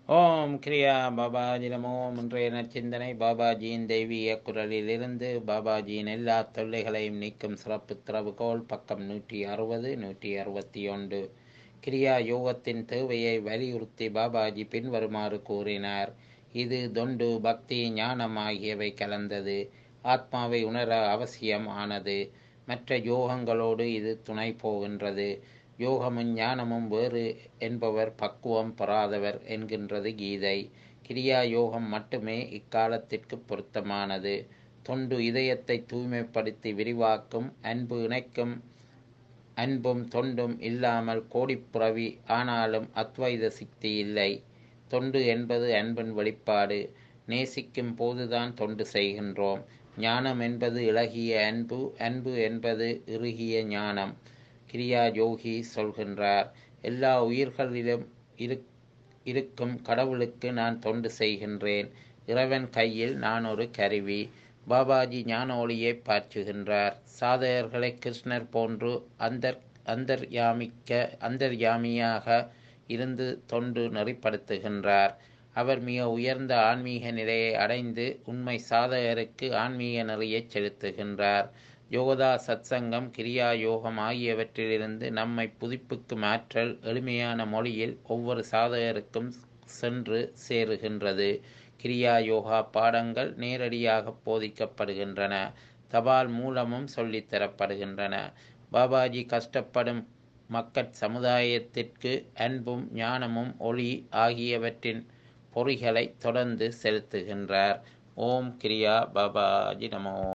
ஓம் கிரியா பாபாஜி நமோ இன்றைய நற்சிந்தனை பாபாஜியின் தெய்வீக குரலிலிருந்து பாபாஜியின் எல்லா தொல்லைகளையும் நீக்கும் சிறப்பு திறவுகோல் பக்கம் நூற்றி அறுபது நூற்றி அறுபத்தி ஒன்று கிரியா யோகத்தின் தேவையை வலியுறுத்தி பாபாஜி பின்வருமாறு கூறினார் இது தொண்டு பக்தி ஞானம் ஆகியவை கலந்தது ஆத்மாவை உணர அவசியம் ஆனது மற்ற யோகங்களோடு இது துணை போகின்றது யோகமும் ஞானமும் வேறு என்பவர் பக்குவம் பெறாதவர் என்கின்றது கீதை கிரியா யோகம் மட்டுமே இக்காலத்திற்கு பொருத்தமானது தொண்டு இதயத்தை தூய்மைப்படுத்தி விரிவாக்கும் அன்பு இணைக்கும் அன்பும் தொண்டும் இல்லாமல் கோடிப்புறவி ஆனாலும் அத்வைத சித்தி இல்லை தொண்டு என்பது அன்பின் வெளிப்பாடு நேசிக்கும் போதுதான் தொண்டு செய்கின்றோம் ஞானம் என்பது இளகிய அன்பு அன்பு என்பது இறுகிய ஞானம் கிரியா யோகி சொல்கின்றார் எல்லா உயிர்களிலும் இரு இருக்கும் கடவுளுக்கு நான் தொண்டு செய்கின்றேன் இறைவன் கையில் நான் ஒரு கருவி பாபாஜி ஞான ஒளியை பாய்ச்சுகின்றார் சாதகர்களை கிருஷ்ணர் போன்று அந்தர் அந்தர்யாமிக்க அந்தர்யாமியாக இருந்து தொண்டு நெறிப்படுத்துகின்றார் அவர் மிக உயர்ந்த ஆன்மீக நிலையை அடைந்து உண்மை சாதகருக்கு ஆன்மீக நெறியை செலுத்துகின்றார் யோகதா சத்சங்கம் கிரியா யோகம் ஆகியவற்றிலிருந்து நம்மை புதுப்பிக்கும் ஆற்றல் எளிமையான மொழியில் ஒவ்வொரு சாதகருக்கும் சென்று சேருகின்றது கிரியா யோகா பாடங்கள் நேரடியாக போதிக்கப்படுகின்றன தபால் மூலமும் சொல்லித்தரப்படுகின்றன பாபாஜி கஷ்டப்படும் மக்கட் சமுதாயத்திற்கு அன்பும் ஞானமும் ஒளி ஆகியவற்றின் பொறிகளை தொடர்ந்து செலுத்துகின்றார் ஓம் கிரியா பாபாஜி நமோ